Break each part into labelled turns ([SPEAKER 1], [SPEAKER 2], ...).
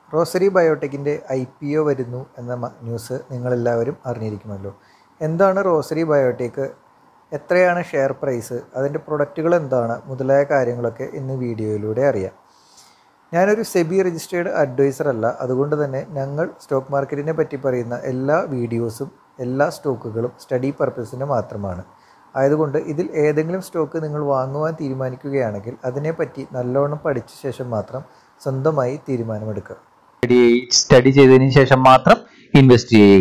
[SPEAKER 1] rosary ബയോടെക്കിൻ്റെ I P O വരുന്നു എന്ന മ- ന്യൂസ് നിങ്ങളെല്ലാവരും അറിഞ്ഞിരിക്കുമല്ലോ എന്താണ് റോസറി ബയോടെക് എത്രയാണ് ഷെയർ പ്രൈസ് അതിൻ്റെ പ്രൊഡക്റ്റുകൾ എന്താണ് മുതലായ കാര്യങ്ങളൊക്കെ ഇന്ന് വീഡിയോയിലൂടെ അറിയാം ഞാനൊരു സെബി രജിസ്റ്റേർഡ് അഡ്വൈസർ അല്ല അതുകൊണ്ട് തന്നെ ഞങ്ങൾ സ്റ്റോക്ക് മാർക്കറ്റിനെ പറ്റി പറയുന്ന എല്ലാ വീഡിയോസും എല്ലാ സ്റ്റോക്കുകളും സ്റ്റഡി പർപ്പസിന് മാത്രമാണ് ആയതുകൊണ്ട് ഇതിൽ ഏതെങ്കിലും സ്റ്റോക്ക് നിങ്ങൾ വാങ്ങുവാൻ തീരുമാനിക്കുകയാണെങ്കിൽ അതിനെപ്പറ്റി നല്ലോണം പഠിച്ച ശേഷം മാത്രം സ്വന്തമായി തീരുമാനമെടുക്കുക
[SPEAKER 2] സ്റ്റഡി സ്റ്റഡി ചെയ്തതിന് ശേഷം മാത്രം ഇൻവെസ്റ്റ് ചെയ്യുക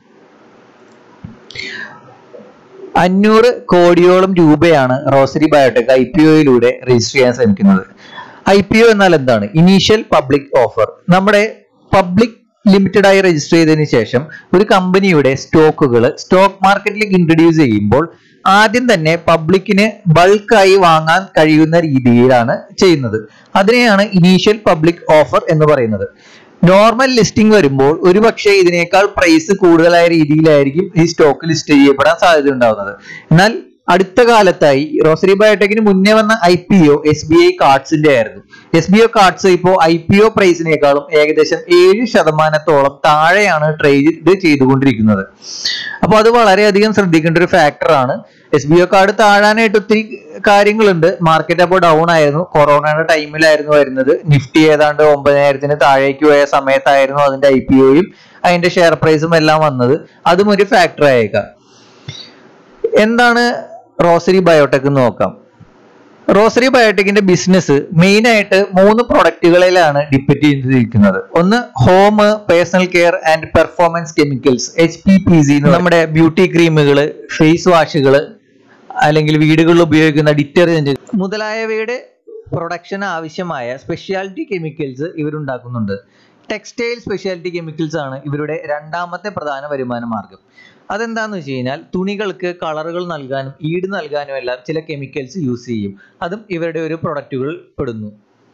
[SPEAKER 2] അഞ്ഞൂറ് കോടിയോളം രൂപയാണ് റോസറി ബയോടെക് ഐ പി ഒയിലൂടെ രജിസ്റ്റർ ചെയ്യാൻ ശ്രമിക്കുന്നത് ഐ പി ഒ എന്നാൽ എന്താണ് ഇനീഷ്യൽ പബ്ലിക് ഓഫർ നമ്മുടെ പബ്ലിക് ലിമിറ്റഡ് ആയി രജിസ്റ്റർ ചെയ്തതിന് ശേഷം ഒരു കമ്പനിയുടെ സ്റ്റോക്കുകൾ സ്റ്റോക്ക് മാർക്കറ്റിലേക്ക് ഇൻട്രൊഡ്യൂസ് ചെയ്യുമ്പോൾ ആദ്യം തന്നെ പബ്ലിക്കിന് ബൾക്കായി വാങ്ങാൻ കഴിയുന്ന രീതിയിലാണ് ചെയ്യുന്നത് അതിനെയാണ് ഇനീഷ്യൽ പബ്ലിക് ഓഫർ എന്ന് പറയുന്നത് നോർമൽ ലിസ്റ്റിംഗ് വരുമ്പോൾ ഒരുപക്ഷെ ഇതിനേക്കാൾ പ്രൈസ് കൂടുതലായ രീതിയിലായിരിക്കും ഈ സ്റ്റോക്ക് ലിസ്റ്റ് ചെയ്യപ്പെടാൻ സാധ്യത ഉണ്ടാവുന്നത് എന്നാൽ അടുത്ത കാലത്തായി റോസറി ബയോടെക്കിന് മുന്നേ വന്ന I P O S B I കാർഡ്സിന്റെ ആയിരുന്നു എസ് ബി ഒ കാർഡ്സ് ഇപ്പോൾ ഐ പി ഒ പ്രൈസിനേക്കാളും ഏകദേശം ഏഴ് ശതമാനത്തോളം താഴെയാണ് ട്രേഡ് ചെയ്തുകൊണ്ടിരിക്കുന്നത് അപ്പോൾ അത് വളരെയധികം ശ്രദ്ധിക്കേണ്ട ഒരു ഫാക്ടറാണ് എസ് ബി ഒ കാർഡ് താഴാനായിട്ട് ഒത്തിരി കാര്യങ്ങളുണ്ട് മാർക്കറ്റ് അപ്പോൾ ഡൗൺ ആയിരുന്നു കൊറോണയുടെ ടൈമിലായിരുന്നു വരുന്നത് നിഫ്റ്റി ഏതാണ്ട് ഒമ്പതിനായിരത്തിന് താഴേക്ക് പോയ സമയത്തായിരുന്നു അതിന്റെ ഐ പി ഒയും അതിന്റെ ഷെയർ പ്രൈസും എല്ലാം വന്നത് അതും ഒരു ഫാക്ടർ ആയേക്കാം എന്താണ് റോസറി ബയോടെക് എന്ന് നോക്കാം റോസറി ബയോടെക്കിന്റെ ബിസിനസ് മെയിൻ ആയിട്ട് മൂന്ന് പ്രൊഡക്റ്റുകളിലാണ് ഡിപ്പെൻഡ് ചെയ്തിരിക്കുന്നത് ഒന്ന് home personal care and performance chemicals H P P C നമ്മുടെ ബ്യൂട്ടി ക്രീമുകൾ ഫേസ് വാഷുകൾ അല്ലെങ്കിൽ വീടുകളിൽ ഉപയോഗിക്കുന്ന ഡിറ്റർജന്റ് മുതലായവയുടെ പ്രൊഡക്ഷൻ ആവശ്യമായ സ്പെഷ്യാലിറ്റി കെമിക്കൽസ് ഇവരുണ്ടാക്കുന്നുണ്ട് ടെക്സ്റ്റൈൽ സ്പെഷ്യാലിറ്റി കെമിക്കൽസ് ആണ് ഇവരുടെ രണ്ടാമത്തെ പ്രധാന വരുമാന മാർഗം അതെന്താന്ന് വെച്ച് കഴിഞ്ഞാൽ തുണികൾക്ക് കളറുകൾ നൽകാനും ഈട് നൽകാനും എല്ലാം ചില കെമിക്കൽസ് യൂസ് ചെയ്യും അതും ഇവരുടെ ഒരു പ്രൊഡക്റ്റുകൾ പെടുന്നു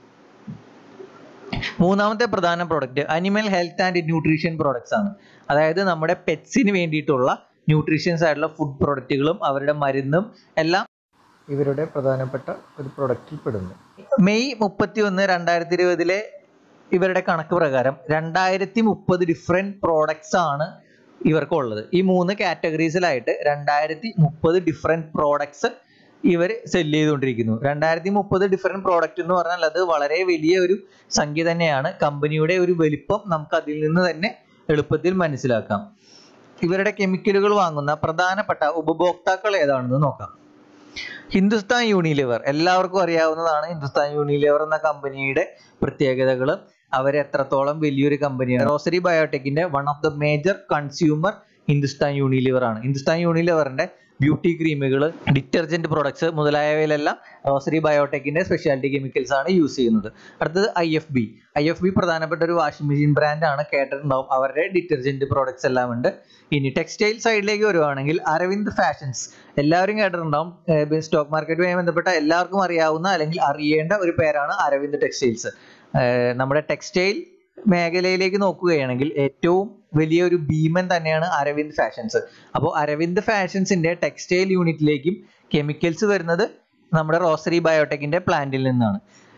[SPEAKER 2] മൂന്നാമത്തെ പ്രധാന product animal health and nutrition products ആണ് അതായത് നമ്മുടെ പെറ്റ്സിന് വേണ്ടിയിട്ടുള്ള ന്യൂട്രീഷ്യൻസ് ആയിട്ടുള്ള ഫുഡ് പ്രൊഡക്റ്റുകളും അവരുടെ മരുന്നും എല്ലാം
[SPEAKER 1] ഇവരുടെ പ്രധാനപ്പെട്ട ഒരു പ്രൊഡക്റ്റിൽ പെടുന്നു
[SPEAKER 2] മെയ് മുപ്പത്തി ഒന്ന് രണ്ടായിരത്തി ഇരുപതിലെ ഇവരുടെ കണക്ക് പ്രകാരം രണ്ടായിരത്തി മുപ്പത് ഡിഫറെൻറ്റ് പ്രോഡക്ട്സ് ആണ് ഇവർക്കുള്ളത് ഈ മൂന്ന് കാറ്റഗറീസിലായിട്ട് രണ്ടായിരത്തി മുപ്പത് ഡിഫറെൻറ്റ് പ്രോഡക്ട്സ് ഇവർ സെല് ചെയ്തുകൊണ്ടിരിക്കുന്നു രണ്ടായിരത്തി മുപ്പത് ഡിഫറെൻറ്റ് പ്രോഡക്റ്റ് എന്ന് പറഞ്ഞാൽ അത് വളരെ വലിയ ഒരു സംഖ്യ തന്നെയാണ് കമ്പനിയുടെ ഒരു വലിപ്പം നമുക്ക് അതിൽ നിന്ന് തന്നെ എളുപ്പത്തിൽ മനസ്സിലാക്കാം ഇവരുടെ കെമിക്കലുകൾ വാങ്ങുന്ന പ്രധാനപ്പെട്ട ഉപഭോക്താക്കൾ ഏതാണെന്ന് നോക്കാം ഹിന്ദുസ്ഥാൻ യൂണിലിവർ എല്ലാവർക്കും അറിയാവുന്നതാണ് ഹിന്ദുസ്ഥാൻ യൂണിലിവർ എന്ന കമ്പനിയുടെ പ്രത്യേകതകൾ അവർ എത്രത്തോളം വലിയൊരു കമ്പനിയാണ് റോസറി ബയോടെക്കിന്റെ one of the major consumer Hindustan Unilever ആണ് ഹിന്ദുസ്ഥാൻ യൂണിലിവറിന്റെ ബ്യൂട്ടി ക്രീമുകൾ ഡിറ്റർജന്റ് പ്രോഡക്ട്സ് മുതലായവയിലെല്ലാം റോസറി ബയോടെക്കിന്റെ സ്പെഷ്യാലിറ്റി കെമിക്കൽസ് ആണ് യൂസ് ചെയ്യുന്നത് അടുത്തത് I F B I F B പ്രധാനപ്പെട്ട ഒരു വാഷിംഗ് മെഷീൻ ബ്രാൻഡാണ് കേട്ടിട്ടുണ്ടാവും അവരുടെ ഡിറ്റർജന്റ് പ്രോഡക്ട്സ് എല്ലാം ഉണ്ട് ഇനി ടെക്സ്റ്റൈൽ സൈഡിലേക്ക് വരുവാണെങ്കിൽ അരവിന്ദ് ഫാഷൻസ് എല്ലാവരും കേട്ടിട്ടുണ്ടാവും സ്റ്റോക്ക് മാർക്കറ്റുമായി ബന്ധപ്പെട്ട എല്ലാവർക്കും അറിയാവുന്ന അല്ലെങ്കിൽ അറിയേണ്ട ഒരു പേരാണ് അരവിന്ദ് ടെക്സ്റ്റൈൽസ് നമ്മുടെ ടെക്സ്റ്റൈൽ മേഖലയിലേക്ക് നോക്കുകയാണെങ്കിൽ ഏറ്റവും വലിയൊരു ഭീമൻ തന്നെയാണ് അരവിന്ദ് ഫാഷൻസ് അപ്പോൾ അരവിന്ദ് ഫാഷൻസിന്റെ ടെക്സ്റ്റൈൽ യൂണിറ്റിലേക്കും കെമിക്കൽസ് വരുന്നത് നമ്മുടെ റോസറി ബയോടെക്കിന്റെ പ്ലാന്റിൽ നിന്നാണ്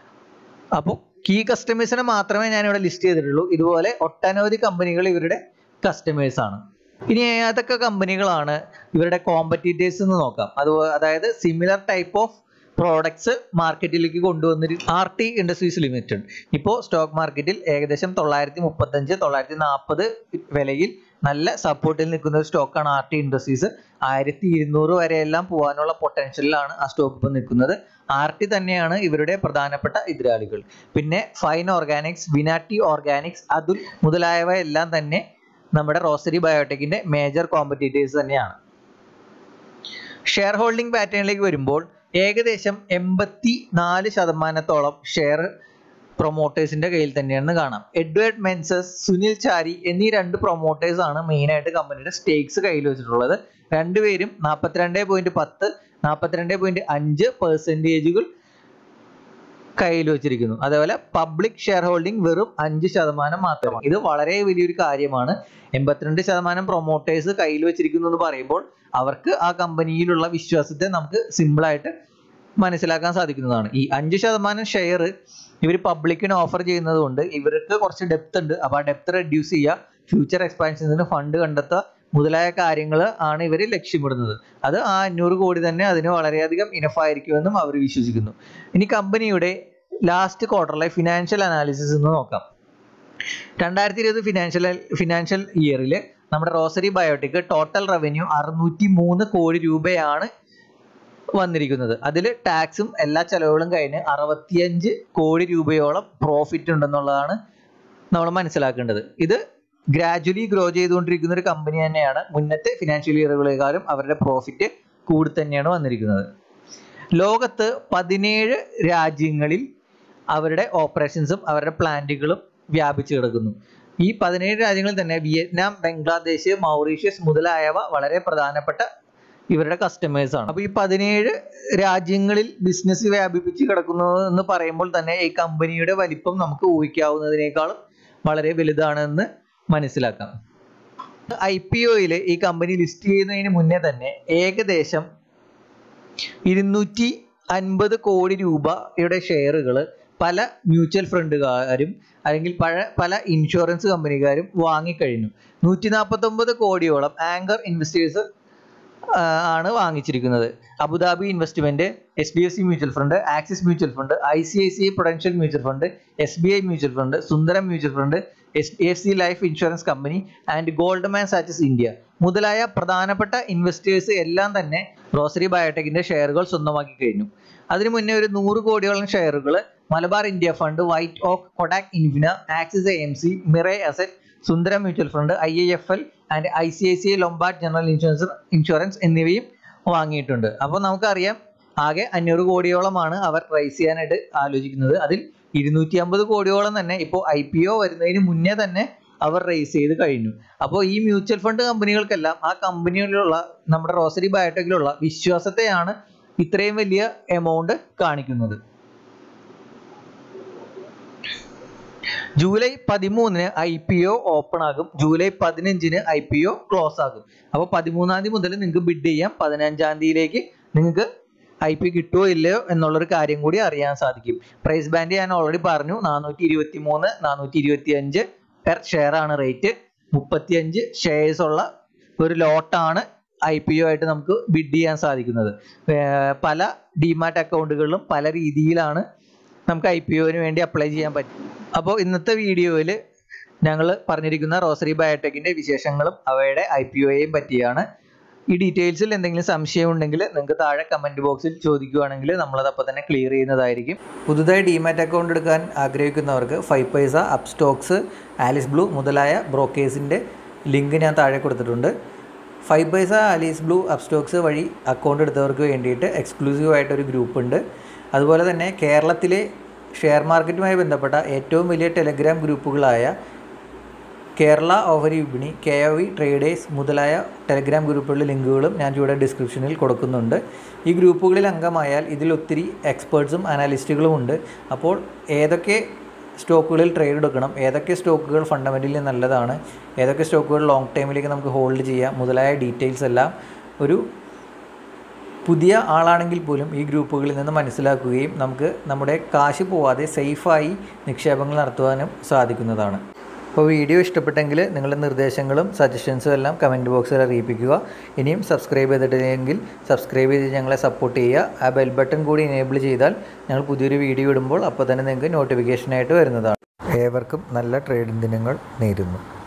[SPEAKER 2] അപ്പോൾ കീ കസ്റ്റമേഴ്സിനെ മാത്രമേ ഞാൻ ഇവിടെ ലിസ്റ്റ് ചെയ്തിട്ടുള്ളൂ ഇതുപോലെ ഒട്ടനവധി കമ്പനികൾ ഇവരുടെ കസ്റ്റമേഴ്സ് ആണ് ഇനി ഏതൊക്കെ കമ്പനികളാണ് ഇവരുടെ കോമ്പറ്റീറ്റേഴ്സ് എന്ന് നോക്കാം അത് അതായത് സിമിലർ ടൈപ്പ് ഓഫ് പ്രോഡക്ട്സ് മാർക്കറ്റിലേക്ക് കൊണ്ടുവന്നിട്ട് ആർ ടി ഇൻഡസ്ട്രീസ് ലിമിറ്റഡ് ഇപ്പോൾ സ്റ്റോക്ക് മാർക്കറ്റിൽ ഏകദേശം തൊള്ളായിരത്തി മുപ്പത്തഞ്ച് തൊള്ളായിരത്തി നാൽപ്പത് വിലയിൽ നല്ല സപ്പോർട്ടിൽ നിൽക്കുന്ന ഒരു സ്റ്റോക്കാണ് ആർ ടി ഇൻഡസ്ട്രീസ് ആയിരത്തി ഇരുന്നൂറ് വരെയെല്ലാം പോകാനുള്ള പൊട്ടൻഷ്യലിലാണ് ആ സ്റ്റോക്ക് ഇപ്പോൾ നിൽക്കുന്നത് ആർ ടി തന്നെയാണ് ഇവരുടെ പ്രധാനപ്പെട്ട എതിരാളികൾ പിന്നെ fine organics Vinati organics Atul മുതലായവ എല്ലാം തന്നെ നമ്മുടെ റോസറി ബയോടെക്കിന്റെ മേജർ കോമ്പറ്റീറ്റേഴ്സ് തന്നെയാണ് ഷെയർ ഹോൾഡിംഗ് പാറ്റേണിലേക്ക് വരുമ്പോൾ ഏകദേശം എൺപത്തി നാല് ശതമാനത്തോളം ഷെയർ പ്രൊമോട്ടേഴ്സിന്റെ കയ്യിൽ തന്നെയാണെന്ന് കാണാം എഡ്വേർഡ് മെൻസസ് സുനിൽ ചാരി എന്നീ രണ്ട് പ്രൊമോട്ടേഴ്സ് ആണ് മെയിൻ ആയിട്ട് കമ്പനിയുടെ സ്റ്റേക്സ് കയ്യിൽ വെച്ചിട്ടുള്ളത് രണ്ടുപേരും നാൽപ്പത്തിരണ്ട് പോയിന്റ് പത്ത് നാൽപ്പത്തിരണ്ട് പോയിന്റ് അഞ്ച് പെർസെൻറ്റേജുകൾ കയ്യിൽ വെച്ചിരിക്കുന്നു അതേപോലെ പബ്ലിക് ഷെയർ ഹോൾഡിംഗ് വെറും അഞ്ച് ശതമാനം മാത്രമാണ് ഇത് വളരെ വലിയൊരു കാര്യമാണ് എൺപത്തിരണ്ട് ശതമാനം പ്രൊമോട്ടേഴ്സ് കയ്യിൽ വെച്ചിരിക്കുന്നു എന്ന് പറയുമ്പോൾ അവർക്ക് ആ കമ്പനിയിലുള്ള വിശ്വാസത്തെ നമുക്ക് സിമ്പിൾ ആയിട്ട് മനസ്സിലാക്കാൻ സാധിക്കുന്നതാണ് ഈ അഞ്ച് ശതമാനം ഷെയർ ഇവർ പബ്ലിക്കിന് ഓഫർ ചെയ്യുന്നത് കൊണ്ട് ഇവർക്ക് കുറച്ച് ഡെപ്ത് ഉണ്ട് അപ്പോൾ ആ ഡെപ്ത് റെഡ്യൂസ് ചെയ്യുക ഫ്യൂച്ചർ എക്സ്പാൻഷൻസിന് ഫണ്ട് കണ്ടെത്തുക മുതലായ കാര്യങ്ങൾ ആണ് ഇവർ ലക്ഷ്യമിടുന്നത് അത് ആ അഞ്ഞൂറ് കോടി തന്നെ അതിന് വളരെയധികം ഇനഫ് ആയിരിക്കുമെന്നും അവർ വിശ്വസിക്കുന്നു ഇനി കമ്പനിയുടെ ലാസ്റ്റ് ക്വാർട്ടറിലെ ഫിനാൻഷ്യൽ അനാലിസിസ് എന്ന് നോക്കാം രണ്ടായിരത്തി ഇരുപത് ഫിനാൻഷ്യൽ ഫിനാൻഷ്യൽ ഇയറിൽ നമ്മുടെ റോസറി ബയോട്ടിക് ടോട്ടൽ റവന്യൂ അറുന്നൂറ്റി മൂന്ന് കോടി രൂപയാണ് വന്നിരിക്കുന്നത് അതിൽ ടാക്സും എല്ലാ ചെലവുകളും കഴിഞ്ഞ് അറുപത്തിയഞ്ച് കോടി രൂപയോളം പ്രോഫിറ്റ് ഉണ്ടെന്നുള്ളതാണ് നമ്മൾ മനസ്സിലാക്കേണ്ടത് ഇത് ഗ്രാജുവലി ഗ്രോ ചെയ്തുകൊണ്ടിരിക്കുന്ന ഒരു കമ്പനി തന്നെയാണ് മുന്നത്തെ ഫിനാൻഷ്യൽ ഇയറുകളെക്കാളും അവരുടെ പ്രോഫിറ്റ് കൂടി തന്നെയാണ് വന്നിരിക്കുന്നത് ലോകത്ത് പതിനേഴ് രാജ്യങ്ങളിൽ അവരുടെ ഓപ്പറേഷൻസും അവരുടെ പ്ലാന്റുകളും വ്യാപിച്ചു കിടക്കുന്നു ഈ പതിനേഴ് രാജ്യങ്ങളിൽ തന്നെ വിയറ്റ്നാം ബംഗ്ലാദേശ് മൗറീഷ്യസ് മുതലായവ വളരെ പ്രധാനപ്പെട്ട ഇവരുടെ കസ്റ്റമേഴ്സ് ആണ് അപ്പോൾ ഈ പതിനേഴ് രാജ്യങ്ങളിൽ ബിസിനസ് വ്യാപിപ്പിച്ച് കിടക്കുന്നു എന്ന് പറയുമ്പോൾ തന്നെ ഈ കമ്പനിയുടെ വലിപ്പം നമുക്ക് ഊഹിക്കാവുന്നതിനേക്കാളും വളരെ വലുതാണെന്ന് മനസ്സിലാക്കാം ഐ പി ഒയിൽ ഈ കമ്പനി ലിസ്റ്റ് ചെയ്യുന്നതിന് മുന്നേ തന്നെ ഏകദേശം ഇരുന്നൂറ്റി അൻപത് കോടി രൂപയുടെ ഷെയറുകൾ പല മ്യൂച്വൽ ഫണ്ടുകാരും അല്ലെങ്കിൽ പല പല ഇൻഷുറൻസ് കമ്പനിക്കാരും വാങ്ങിക്കഴിഞ്ഞു നൂറ്റി നാൽപ്പത്തൊമ്പത് കോടിയോളം ആങ്കർ ഇൻവെസ്റ്റേഴ്സ് ആണ് വാങ്ങിച്ചിരിക്കുന്നത് Abu Dhabi investment S B S C mutual fund Axis mutual fund I C I C prudential mutual fund S B I mutual fund Sundaram mutual fund S F C life insurance company and Goldman Sachs India മുതലായ പ്രധാനപ്പെട്ട investors എല്ലാം തന്നെ rosary ബയോടെക്കിന്റെ ഷെയറുകൾ സ്വന്തമാക്കി കഴിഞ്ഞു അതിനു മുന്നേ ഒരു നൂറ് കോടിയോളം ഷെയറുകൾ Malabar India fund white oak Kotak Infina Axis A M C Mirae asset Sundaram mutual fund I I F L and I C I C I Lombard general insurance insurance എന്നിവയും വാങ്ങിയിട്ടുണ്ട് അപ്പോൾ നമുക്കറിയാം ആകെ അഞ്ഞൂറ് കോടിയോളമാണ് അവർ റൈസ് ചെയ്യാനായിട്ട് ആലോചിക്കുന്നത് അതിൽ ഇരുന്നൂറ്റി അമ്പത് കോടിയോളം തന്നെ ഇപ്പോൾ ഐ പി ഒ വരുന്നതിന് മുന്നേ തന്നെ അവർ റേസ് ചെയ്ത് കഴിഞ്ഞു അപ്പോൾ ഈ മ്യൂച്വൽ ഫണ്ട് കമ്പനികൾക്കെല്ലാം ആ കമ്പനികളിലുള്ള നമ്മുടെ റോസറി ബയോടെക്കിലുള്ള വിശ്വാസത്തെയാണ് ഇത്രയും വലിയ എമൗണ്ട് കാണിക്കുന്നത് ജൂലൈ പതിമൂന്നിന് ഐ പി ഒ ഓപ്പൺ ആകും ജൂലൈ പതിനഞ്ചിന് ഐ പി ഒ ക്ലോസ് ആകും അപ്പോൾ പതിമൂന്നാം തീയതി മുതൽ നിങ്ങൾക്ക് ബിഡ് ചെയ്യാം പതിനഞ്ചാം തീയതിയിലേക്ക് നിങ്ങൾക്ക് ഐ പി കിട്ടുമോ ഇല്ലയോ എന്നുള്ളൊരു കാര്യം കൂടി അറിയാൻ സാധിക്കും പ്രൈസ് ബാൻഡ് ഞാൻ ഓൾറെഡി പറഞ്ഞു നാനൂറ്റി ഇരുപത്തി മൂന്ന് നാനൂറ്റി ഇരുപത്തി അഞ്ച് പെർ ഷെയർ ആണ് റേറ്റ് മുപ്പത്തിയഞ്ച് ഷെയർസ് ഉള്ള ഒരു ലോട്ടാണ് ഐ പി ഒ ആയിട്ട് നമുക്ക് ബിഡ് ചെയ്യാൻ സാധിക്കുന്നത് ഏർ പല ഡിമാറ്റ് അക്കൗണ്ടുകളിലും പല രീതിയിലാണ് നമുക്ക് ഐ പി ഒന് വേണ്ടി അപ്ലൈ ചെയ്യാൻ പറ്റും അപ്പോൾ ഇന്നത്തെ വീഡിയോയിൽ ഞങ്ങൾ പറഞ്ഞിരിക്കുന്ന റോസറി ബയോടെക്കിന്റെ വിശേഷങ്ങളും അവയുടെ ഐ പി ഒയെയും പറ്റിയാണ് ഈ ഡീറ്റെയിൽസിൽ എന്തെങ്കിലും സംശയം ഉണ്ടെങ്കിൽ നിങ്ങൾക്ക് താഴെ കമന്റ് ബോക്സിൽ ചോദിക്കുകയാണെങ്കിൽ നമ്മളത് അപ്പോൾ തന്നെ ക്ലിയർ ചെയ്യുന്നതായിരിക്കും
[SPEAKER 1] പുതുതായി ഡിമാറ്റ് അക്കൗണ്ട് എടുക്കാൻ ആഗ്രഹിക്കുന്നവർക്ക് ഫൈവ് പൈസ അപ് സ്റ്റോക്സ് ആലിസ് ബ്ലൂ മുതലായ ബ്രോക്കേഴ്സിൻ്റെ ലിങ്ക് ഞാൻ താഴെ കൊടുത്തിട്ടുണ്ട് five paisa Alice blue up stocks വഴി അക്കൗണ്ട് എടുത്തവർക്ക് വേണ്ടിയിട്ട് എക്സ്ക്ലൂസീവായിട്ടൊരു ഗ്രൂപ്പ് ഉണ്ട് അതുപോലെ തന്നെ കേരളത്തിലെ ഷെയർ മാർക്കറ്റുമായി ബന്ധപ്പെട്ട ഏറ്റവും വലിയ ടെലഗ്രാം ഗ്രൂപ്പുകളായ കേരള ഓഹരി വിപണി കെ ഒ വി ട്രേഡേഴ്സ് മുതലായ ടെലഗ്രാം ഗ്രൂപ്പുകളുടെ ലിങ്കുകളും ഞാൻ ഇവിടെ ഡിസ്ക്രിപ്ഷനിൽ കൊടുക്കുന്നുണ്ട് ഈ ഗ്രൂപ്പുകളിൽ അംഗമായാൽ ഇതിൽ ഒത്തിരി എക്സ്പേർട്സും അനാലിസ്റ്റുകളും ഉണ്ട് അപ്പോൾ ഏതൊക്കെ സ്റ്റോക്കുകളിൽ ട്രേഡ് എടുക്കണം ഏതൊക്കെ സ്റ്റോക്കുകൾ ഫണ്ടമെൻ്റലി നല്ലതാണ് ഏതൊക്കെ സ്റ്റോക്കുകൾ ലോങ് ടൈമിലേക്ക് നമുക്ക് ഹോൾഡ് ചെയ്യാം മുതലായ ഡീറ്റെയിൽസ് എല്ലാം ഒരു പുതിയ ആളാണെങ്കിൽ പോലും ഈ ഗ്രൂപ്പുകളിൽ നിന്ന് മനസ്സിലാക്കുകയും നമുക്ക് നമ്മുടെ കാശ് പോവാതെ സേഫായി നിക്ഷേപങ്ങൾ നടത്തുവാനും സാധിക്കുന്നതാണ് അപ്പോൾ വീഡിയോ ഇഷ്ടപ്പെട്ടെങ്കിൽ നിങ്ങളുടെ നിർദ്ദേശങ്ങളും സജഷൻസും എല്ലാം കമൻറ്റ് ബോക്സിൽ അറിയിപ്പിക്കുക ഇനിയും സബ്സ്ക്രൈബ് ചെയ്തിട്ടില്ലെങ്കിൽ സബ്സ്ക്രൈബ് ചെയ്ത് ഞങ്ങളെ സപ്പോർട്ട് ചെയ്യുക ആ ബെൽ ബട്ടൺ കൂടി എനേബിൾ ചെയ്താൽ ഞങ്ങൾ പുതിയൊരു വീഡിയോ ഇടുമ്പോൾ അപ്പോൾ തന്നെ നിങ്ങൾക്ക് നോട്ടിഫിക്കേഷനായിട്ട് വരുന്നതാണ് ഏവർക്കും നല്ല ട്രേഡിംഗ് ദിനങ്ങൾ നേരുന്നു